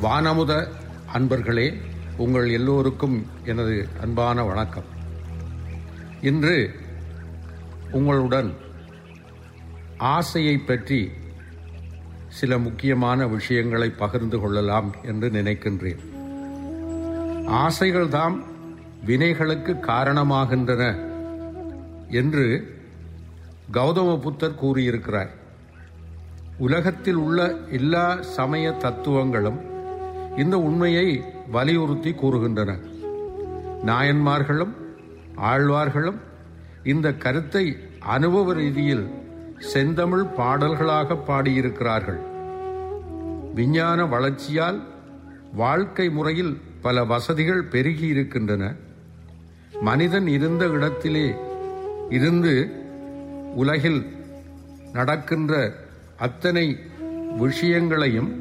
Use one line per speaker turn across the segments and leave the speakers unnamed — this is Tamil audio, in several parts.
வானமுத அன்பர்களே உங்கள் எல்லோருக்கும் எனது அன்பான வணக்கம் இன்று உங்களுடன் ஆசையை பற்றி சில முக்கியமான விஷயங்களை பகிர்ந்து கொள்ளலாம் என்று நினைக்கின்றேன் ஆசைகள்தாம் வினைகளுக்கு காரணமாகின்றன என்று கௌதம புத்தர் கூறியிருக்கிறார் உலகத்தில் உள்ள எல்லா சமய தத்துவங்களும் இந்த உண்மையை வலியுறுத்தி கூறுகின்றன நாயன்மார்களும் ஆழ்வார்களும் இந்த கருத்தை அனுபவ ரீதியில் செந்தமிழ் பாடல்களாக பாடியிருக்கிறார்கள் விஞ்ஞான வளர்ச்சியால் வாழ்க்கை முறையில் பல வசதிகள் பெருகி இருக்கின்றன மனிதன் இருந்த இடத்திலே இருந்து உலகில் நடக்கின்ற அத்தனை விஷயங்களையும்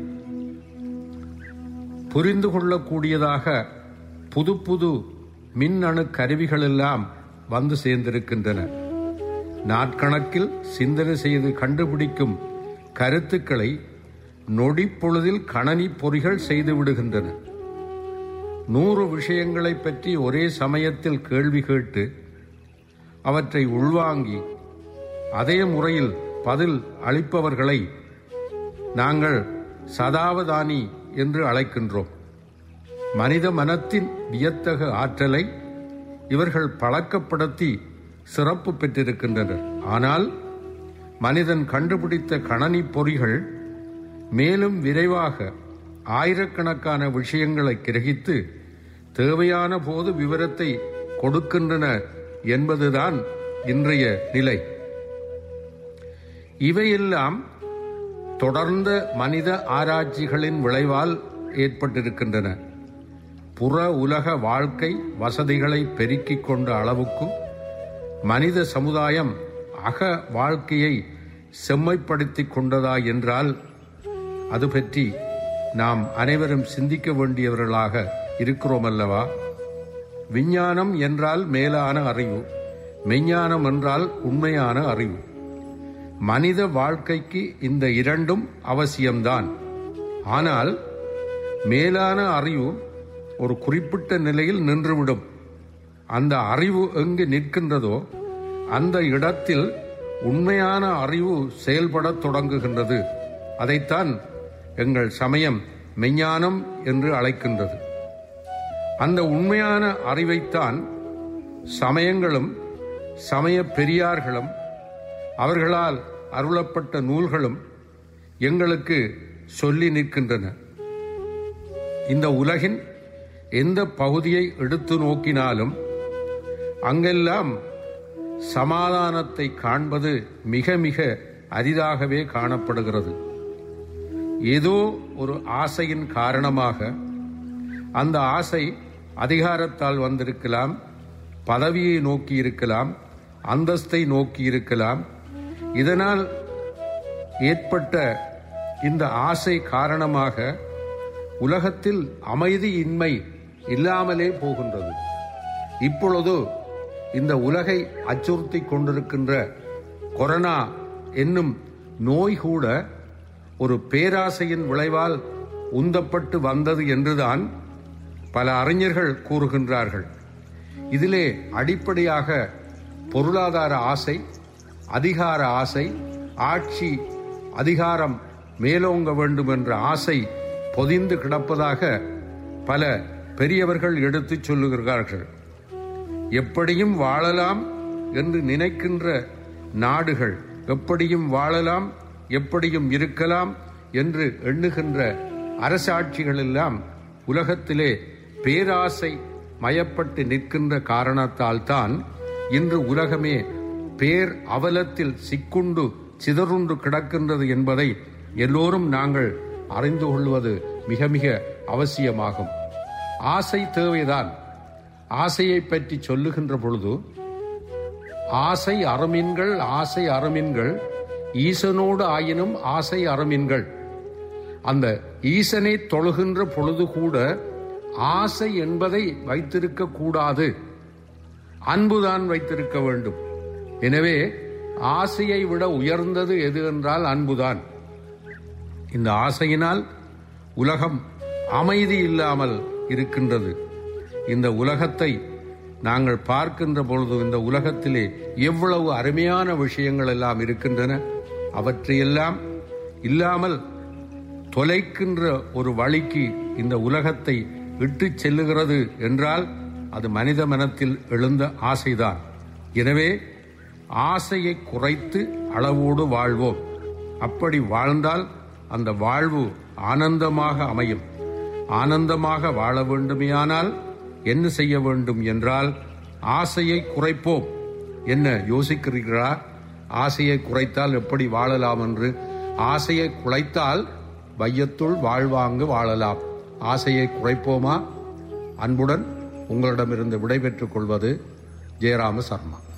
புரிந்து கொள்ளக்கூடியதாக புது புது மின்னணு கருவிகள் எல்லாம் வந்து சேர்ந்திருக்கின்றன நாட்கணக்கில் சிந்தனை செய்து கண்டுபிடிக்கும் கருத்துக்களை நொடிப்பொழுதில் கணனி பொறிகள் செய்து விடுகின்றன நூறு விஷயங்களை பற்றி ஒரே சமயத்தில் கேள்வி கேட்டு அவற்றை உள்வாங்கி அதே முறையில் பதில் அளிப்பவர்களை நாங்கள் சதாவதானி என்று அழைக்கின்றோம் மனித மனத்தின் வியத்தகு ஆற்றலை இவர்கள் பழக்கப்படுத்தி சிறப்பு பெற்றிருக்கின்றனர் ஆனால் மனிதன் கண்டுபிடித்த கணனி பொறிகள் மேலும் விரைவாக ஆயிரக்கணக்கான விஷயங்களை கிரகித்து தேவையான போது விவரத்தை கொடுக்கின்றன என்பதுதான் இன்றைய நிலை இவையெல்லாம் தொடர்ந்த மனித ஆராய்ச்சிகளின் விளைவால் ஏற்பட்டிருக்கின்றன புற உலக வாழ்க்கை வசதிகளை பெருக்கிக் கொண்ட அளவுக்கு மனித சமுதாயம் அக வாழ்க்கையை செம்மைப்படுத்திக் கொண்டதா என்றால் அது பற்றி நாம் அனைவரும் சிந்திக்க வேண்டியவர்களாக இருக்கிறோம் அல்லவா விஞ்ஞானம் என்றால் மேலான அறிவு மெஞ்ஞானம் என்றால் உண்மையான அறிவு மனித வாழ்க்கைக்கு இந்த இரண்டும் அவசியம்தான் ஆனால் மேலான அறிவு ஒரு குறிப்பிட்ட நிலையில் நின்றுவிடும் அந்த அறிவு எங்கு நிற்கின்றதோ அந்த இடத்தில் உண்மையான அறிவு செயல்படத் தொடங்குகின்றது அதைத்தான் எங்கள் சமயம் மெஞ்ஞானம் என்று அழைக்கின்றது அந்த உண்மையான அறிவைத்தான் சமயங்களும் சமய பெரியார்களும் அவர்களால் அருளப்பட்ட நூல்களும் எங்களுக்கு சொல்லி நிற்கின்றன இந்த உலகின் எந்த பகுதியை எடுத்து நோக்கினாலும் அங்கெல்லாம் சமாதானத்தை காண்பது மிக மிக அரிதாகவே காணப்படுகிறது ஏதோ ஒரு ஆசையின் காரணமாக அந்த ஆசை அதிகாரத்தால் வந்திருக்கலாம் பதவியை நோக்கி இருக்கலாம் அந்தஸ்தை நோக்கி இருக்கலாம் இதனால் ஏற்பட்ட இந்த ஆசை காரணமாக உலகத்தில் அமைதியின்மை இல்லாமலே போகின்றது இப்பொழுது இந்த உலகை அச்சுறுத்தி கொண்டிருக்கின்ற கொரோனா என்னும் நோய் கூட ஒரு பேராசையின் விளைவால் உந்தப்பட்டு வந்தது என்றுதான் பல அறிஞர்கள் கூறுகின்றார்கள் இதிலே அடிப்படையாக பொருளாதார ஆசை அதிகார ஆசை ஆட்சி அதிகாரம் மேலோங்க வேண்டும் என்ற ஆசை பொதிந்து கிடப்பதாக பல பெரியவர்கள் எடுத்துச் சொல்லுகிறார்கள் எப்படியும் வாழலாம் என்று நினைக்கின்ற நாடுகள் எப்படியும் வாழலாம் எப்படியும் இருக்கலாம் என்று எண்ணுகின்ற அரசாட்சிகள் எல்லாம் உலகத்திலே பேராசை மயப்பட்டு நிற்கின்ற காரணத்தால் தான் இன்று உலகமே பேர் அவலத்தில் சிக்குண்டு சிதறுண்டு கிடக்கின்றது என்பதை எல்லோரும் நாங்கள் அறிந்து கொள்வது மிக மிக அவசியமாகும் ஆசை தேவைதான் ஆசையை பற்றி சொல்லுகின்ற பொழுது ஆசை அறமீன்கள் ஆசை அறமீன்கள் ஈசனோடு ஆயினும் ஆசை அறமீன்கள் அந்த ஈசனை தொழுகின்ற பொழுது கூட ஆசை என்பதை வைத்திருக்க கூடாது அன்புதான் வைத்திருக்க வேண்டும் எனவே ஆசையை விட உயர்ந்தது எது என்றால் அன்புதான் இந்த ஆசையினால் உலகம் அமைதி இல்லாமல் இருக்கின்றது இந்த உலகத்தை நாங்கள் பார்க்கின்ற பொழுது இந்த உலகத்திலே எவ்வளவு அருமையான விஷயங்கள் எல்லாம் இருக்கின்றன அவற்றையெல்லாம் இல்லாமல் தொலைக்கின்ற ஒரு வழிக்கு இந்த உலகத்தை இட்டுச் செல்லுகிறது என்றால் அது மனித மனத்தில் எழுந்த ஆசைதான் எனவே ஆசையை குறைத்து அளவோடு வாழ்வோம் அப்படி வாழ்ந்தால் அந்த வாழ்வு ஆனந்தமாக அமையும் ஆனந்தமாக வாழ வேண்டுமேயானால் என்ன செய்ய வேண்டும் என்றால் ஆசையை குறைப்போம் என்ன யோசிக்கிறீர்களா ஆசையை குறைத்தால் எப்படி வாழலாம் என்று ஆசையை குலைத்தால் வையத்துள் வாழ்வாங்கு வாழலாம் ஆசையை குறைப்போமா அன்புடன் உங்களிடமிருந்து விடைபெற்றுக் கொள்வது ஜெயராம சர்மா